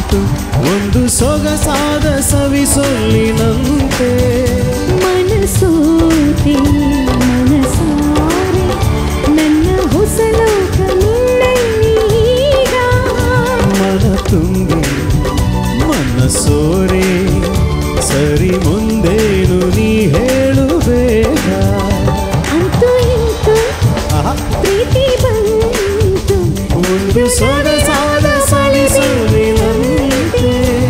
ಬಂತು ಒಂದು ಸೊಗಸಾದ ಸವಿ ಸೊಲ್ಲಿನಂತೆ ಮನಸೋತೆ ಮನಸಾರೆ ನನ್ನ ಹೊಸ ಲೋಕ ನಿನ್ನಲ್ಲೀಗ ಮನ ತುಂಬಿ ಮನಸೋರೆ ಸರಿ ಮುಂದೇನು ನೀ ಹೇಳು ಬೇಗ ಅಂತೂ ಇಂತೂ ಆಹಾ. ಪ್ರೀತಿ ಬಂತು ಒಂದು ಸೊಗಸಾದ ಸವಿ ಸೊಲ್ಲಿನಂತೆ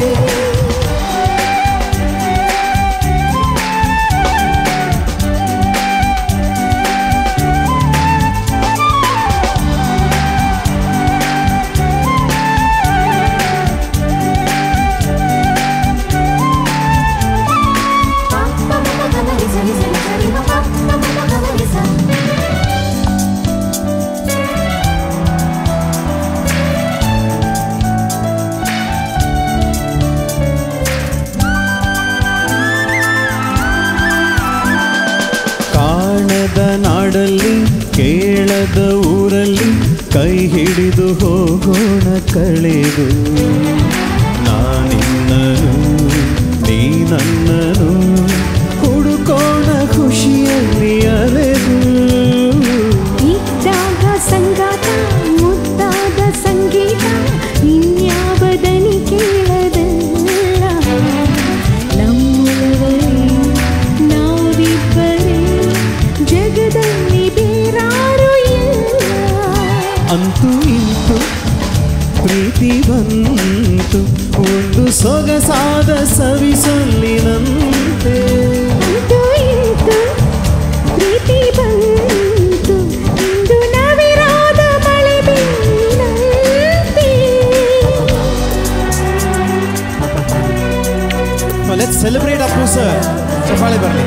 ಕಾಣದ ನಾಡಲ್ಲಿ ಕೇಳದ ಊರಲ್ಲಿ ಕೈ ಹಿಡಿದು ಹೋಗೋಣ ಕಳೆದು ನಾನಿನ್ನನು ನೀ ನನ್ನನು ಹುಡುಕೋಣ ಖುಷಿಯಲ್ಲಿ ಅಲೆದು ಇದ್ದಾಗ ಸಂಗಾತ ಮುದ್ದಾದ ಸಂಗೀತ ಇನ್ಯಾವ ದನಿ ಕೇಳದಲ್ಲ ನಮ್ಮೊಳವರೇ ನಾವಿಬ್ಬರೇ ಜಗದಲ್ಲಿ ಬೇರಾರು ಇಲ್ಲ ಅಂತೂ ಇಂತು ಪ್ರೀತಿ ಬಂತು ಒಂದು ಸೊಗಸಾದ ಸವಿ ಸೊಲ್ಲಿನಂತೆ ಅಂತೂ ಇಂತೂ ಪ್ರೀತಿ ಬಂತು ಇಂದು ನವಿರಾದ ಮಳೆ ಬೀಳಿನಂತೆ ಲೆಟ್ಸ್ ಸೆಲೆಬ್ರೇಟ್ ಅಪ್ಪು ಸರ್ ಚಪ್ಪಾಳೆ ಬರಲಿ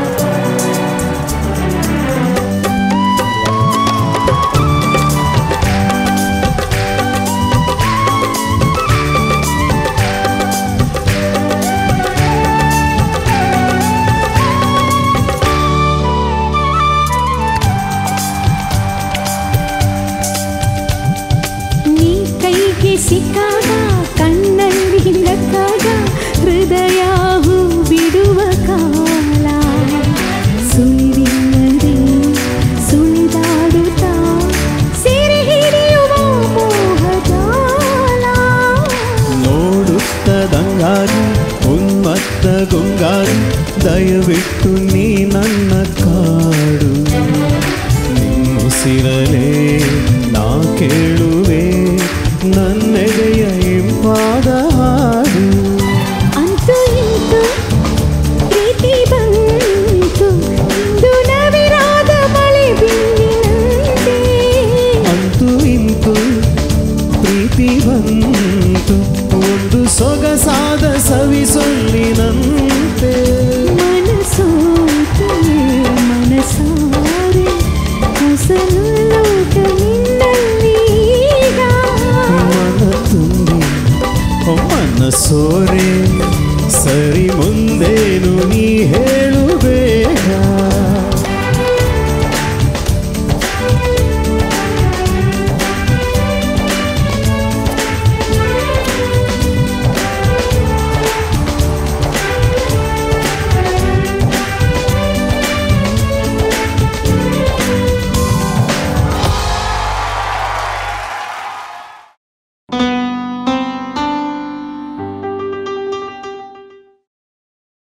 ನೀ ಕೈಗೆ ಸಿಕ್ಕಾಗ ಕಣ್ಣಲ್ಲಿ ನಕ್ಕಾಗ ಹೃದಯ ಹೂ ಬಿಡುವ ಕಾಲ ಸುಳಿವಿಲ್ಲದೆ ಸುಳಿದಾಡುತ್ತಾ ಸೆರೆ ಹಿಡಿಯುವ ಮೋಹಜಾಲ ನೋಡುತ್ತದಂಗಾರಿ ಉನ್ಮತ್ತ ಗುಂಗಾರಿ ದಯವಿಟ್ಟು ನೀ ನನ್ನ ಕಾಡು ನಿಮ್ಮುಸಿರಲೇ ನಾ ಕೇಳುವೆ ನನ್ನೆದೆಯ ಇಂಪಾದ ಹಾಡು ಅಂತೂ ಇಂತೂ ಪ್ರೀತಿ ಬಂತು ಇಂದು ನವಿರಾದ ಮಳೆ ಬೀಳಿನಂತೆ ಅಂತೂ ಇಂತು ಪ್ರೀತಿ ಬಂತು ಒಂದು ಸೊಗಸಾದ ಸವಿ ಸೊಲ್ಲಿನಂತೆ ಮನಸೋತೆ ಮನಸಾರೆ ಹೊಸ ಲೋಕ ನಿನ್ನಲ್ಲೀಗ ಮನ ತುಂಬಿ ಮನಸೋರೆ ಸರಿ ಮುಂದೇನು ನೀ ಹೇಳು